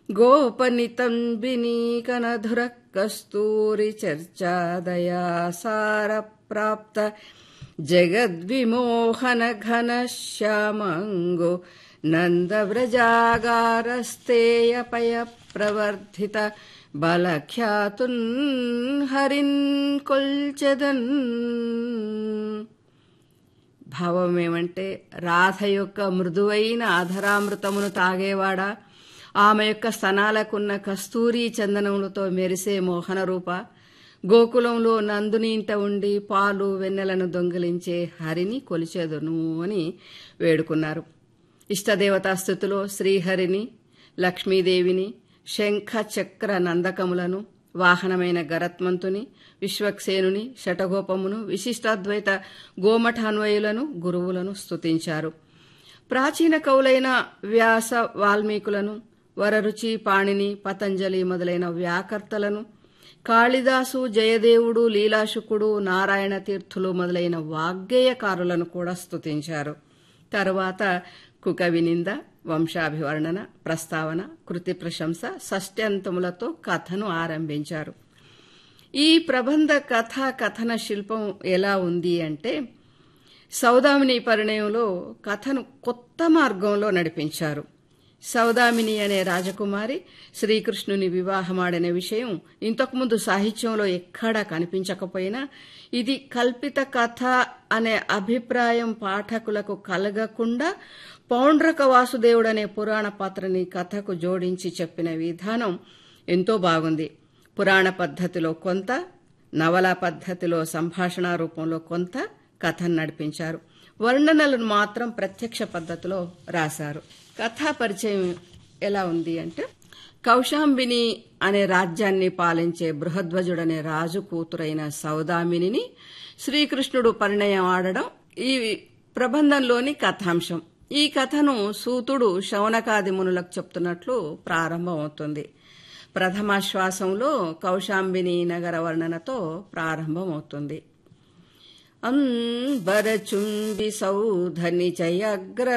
गोपनितम्बिनीकनधुर कस्तूरिचर्चादयासारप्राप्त जगद्विमोहनघनश्यामङ्गो नन्दव्रजागारस्तेयपयप्रवर्धित బలఖ్యాతున్ హరిన్ కొల్చెదన్ భావం ఏమంటే రాధ యొక్క మృదువైన అధరామృతమును తాగేవాడా ఆమె యొక్క స్తనాలకున్న కస్తూరి చందనములతో మెరిసే మోహన రూప గోకులంలో నందుని ఇంట ఉండి పాలు వెన్నెలను దొంగిలించే హరిని కొలిచేదును అని వేడుకున్నారు ఇష్టదేవతా స్థుతిలో శ్రీహరిని లక్ష్మీదేవిని శంఖ చక్ర నందకములను వాహనమైన గరత్మంతుని విశ్వక్సేనుని శటగోపమును విశిష్టాద్వైత గోమఠాన్వయులను గురువులను స్తుతించారు ప్రాచీన కవులైన వ్యాస వాల్మీకులను వరరుచి పాణిని పతంజలి మొదలైన వ్యాకర్తలను కాళిదాసు జయదేవుడు లీలాశుకుడు నారాయణ తీర్థులు మొదలైన వాగ్గేయకారులను కూడా స్తుతించారు తరువాత కుకవినింద వంశాభివర్ణన ప్రస్తావన కృతి ప్రశంస షష్ట్యంతములతో కథను ఆరంభించారు ఈ ప్రబంధ కథ కథన శిల్పం ఎలా ఉంది అంటే సౌదామిని పరిణయంలో కథను కొత్త మార్గంలో నడిపించారు సౌదామిని అనే రాజకుమారి శ్రీకృష్ణుని వివాహమాడిన విషయం ఇంతకుముందు సాహిత్యంలో ఎక్కడా కనిపించకపోయినా ఇది కల్పిత కథ అనే అభిప్రాయం పాఠకులకు కలగకుండా పౌండ్రక వాసుదేవుడనే పురాణ పాత్రని కథకు జోడించి చెప్పిన విధానం ఎంతో బాగుంది పురాణ పద్ధతిలో కొంత నవల పద్ధతిలో సంభాషణ రూపంలో కొంత కథను నడిపించారు వర్ణనలను మాత్రం ప్రత్యక్ష పద్ధతిలో రాశారు కథా పరిచయం ఎలా ఉంది అంటే కౌశాంబిని అనే రాజ్యాన్ని పాలించే బృహధ్వజుడనే రాజు కూతురైన సౌదామినిని శ్రీకృష్ణుడు పరిణయం ఆడడం ఈ ప్రబంధంలోని కథాంశం ఈ కథను సూతుడు శౌనకాది మునులకు చెప్తున్నట్లు ప్రారంభమవుతుంది ప్రథమాశ్వాసంలో కౌశాంబిని నగర వర్ణనతో ప్రారంభమవుతుంది అంబరచుంబి సౌధని చయగ్ర